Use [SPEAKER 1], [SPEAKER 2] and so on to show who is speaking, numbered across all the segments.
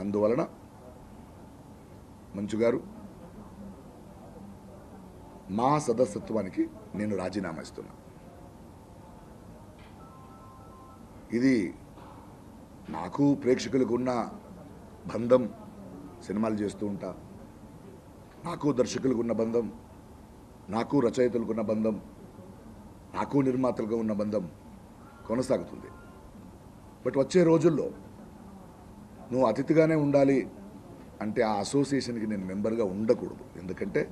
[SPEAKER 1] అందువలన మంచు గారు మా సదస్యత్వానికి నేను రాజీనామా ఇస్తున్నా ఇది నాకు ప్రేక్షకులకు ఉన్న బంధం సినిమాలు చేస్తూ ఉంటా నాకు దర్శకులకు ఉన్న బంధం నాకు రచయితలకు ఉన్న బంధం నాకు నిర్మాతలకు ఉన్న బంధం కొనసాగుతుంది బట్ వచ్చే రోజుల్లో నువ్వు అతిథిగానే ఉండాలి అంటే ఆ అసోసియేషన్కి నేను మెంబర్గా ఉండకూడదు ఎందుకంటే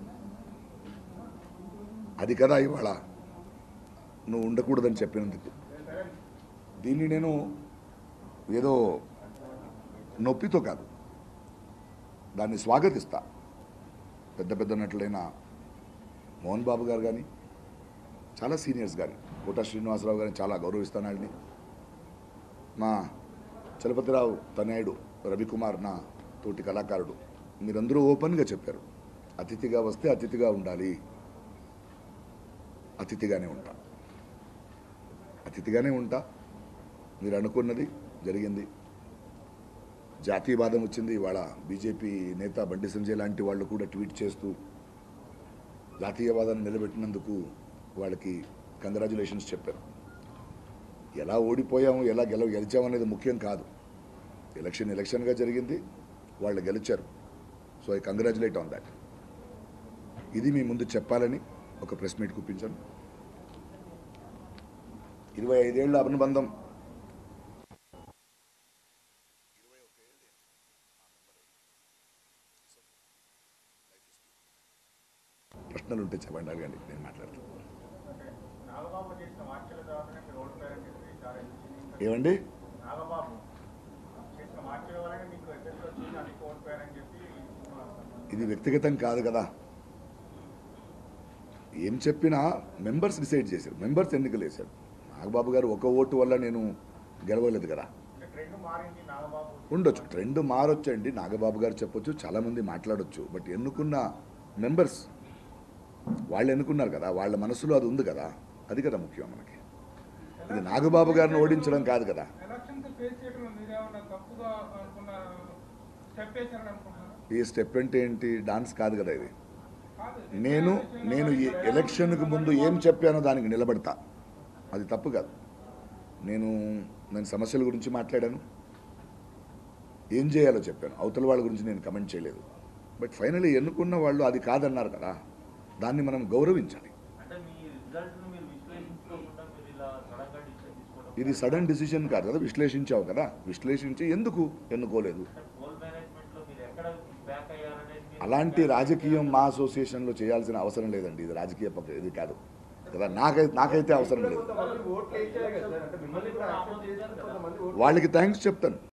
[SPEAKER 1] అది కదా ఇవాళ నువ్వు ఉండకూడదని చెప్పినందుకు దీన్ని నేను ఏదో నొప్పితో కాదు దాన్ని స్వాగతిస్తా పెద్ద పెద్ద నటులైన మోహన్ బాబు గారు కానీ చాలా సీనియర్స్ కానీ కోట శ్రీనివాసరావు గారిని చాలా గౌరవిస్తాను వాళ్ళని మా చలపతిరావు తనయుడు రవికుమార్ నా తోటి కళాకారుడు మీరందరూ ఓపెన్గా చెప్పారు అతిథిగా వస్తే అతిథిగా ఉండాలి అతిథిగానే ఉంటా అతిథిగానే ఉంటా మీరు అనుకున్నది జరిగింది జాతీయవాదం వచ్చింది ఇవాళ బీజేపీ నేత బండి సంజయ్ లాంటి వాళ్ళు కూడా ట్వీట్ చేస్తూ జాతీయవాదాన్ని నిలబెట్టినందుకు వాళ్ళకి కంగ్రాచులేషన్స్ చెప్పారు ఎలా ఓడిపోయాము ఎలా గెల గెలిచాము అనేది ముఖ్యం కాదు ఎలక్షన్ ఎలక్షన్గా జరిగింది వాళ్ళు గెలిచారు so I congratulate on that ఇది మీ ముందు చెప్పాలని ఒక ప్రెస్ మీట్ కూపించాను ఇరవై ఐదేళ్ల అనుబంధం ప్రశ్నలు ఉంటే చెప్పండి అడగండి నేను మాట్లాడతాను
[SPEAKER 2] నాగబాబు చేసిన వ్యాఖ్యల ద్వారానే మీరు ఓడిపోయారని చెప్పి చాలా ఎత్తి-
[SPEAKER 1] ఏమండి
[SPEAKER 2] నాగబాబు చేసిన వ్యాఖ్యల వల్లనే మీకు ఎఫెక్ట్ వచ్చింది అందుకు ఓడిపోయారని చెప్పి
[SPEAKER 1] ఇది వ్యక్తిగతం కాదు కదా ఏం చెప్పినా మెంబర్స్ డిసైడ్ చేశారు మెంబర్స్ ఎన్నికలు వేశారు నాగబాబు గారు ఒక ఓటు వల్ల నేను గెలవలేదు కదా
[SPEAKER 2] అంటే ట్రెండ్ మారింది నాగబాబు
[SPEAKER 1] ఉండొచ్చు ట్రెండ్ మారొచ్చండి నాగబాబు గారు చెప్పొచ్చు చాలామంది మాట్లాడొచ్చు బట్ ఎన్నుకున్న మెంబర్స్ వాళ్ళు ఎన్నుకున్నారు కదా వాళ్ళ మనసులో అది ఉంది కదా అది కదా ముఖ్యం మనకి ఇది నాగబాబు గారిని ఓడించడం కాదు కదా
[SPEAKER 3] ఎలక్షన్స్ ఫేస్ చేయడంలో మీరేమన్నా తప్పుగా అనుకున్న స్టెప్ వేశారని అనుకుంటున్నారా
[SPEAKER 1] ఈ స్టెప్ అంటే ఏంటి డాన్స్ కాదు కదా ఇది
[SPEAKER 3] కాదు
[SPEAKER 1] నేను నేను ఈ ఎలక్షన్కు ముందు ఏం చెప్పానో దానికి నిలబడతా అది తప్పు కాదు నేను నేను సమస్యల గురించి మాట్లాడాను ఏం చేయాలో చెప్పాను అవతల వాళ్ళ గురించి నేను కమెంట్ చేయలేదు బట్ ఫైనలీ ఎన్నుకున్న వాళ్ళు అది కాదన్నారు కదా దాన్ని మనం గౌరవించాలి
[SPEAKER 4] అంటే మీ రిజల్ట్ ను మీరు విశ్లేషించుకోకుండా మీరు ఇలా సడన్ గా డిసిషన్ తీసుకోవడం
[SPEAKER 1] ఇది సడన్ డిసిషన్ కాదు కదా విశ్లేషించావు కదా విశ్లేషించి ఎందుకు ఎన్నుకోలేదు
[SPEAKER 4] అంటే పోల్ మేనేజ్మెంట్ లో మీరు ఎక్కడ బ్యాక్ అయ్యారనేది మీరు
[SPEAKER 1] అలాంటి రాజకీయం మా అసోసియేషన్లో చేయాల్సిన అవసరం లేదండి ఇది రాజకీయ పక్క ఇది కాదు కదా నాకైతే నాకైతే అవసరం లేదు
[SPEAKER 5] కొంతమంది ఓట్లు వేసారు కదా సార్ అంటే మిమ్మల్ని కూడా యాక్సెప్ట్ చేసి కొంతమంది ఓట్లు
[SPEAKER 1] వాళ్ళకి థ్యాంక్స్ చెప్తాను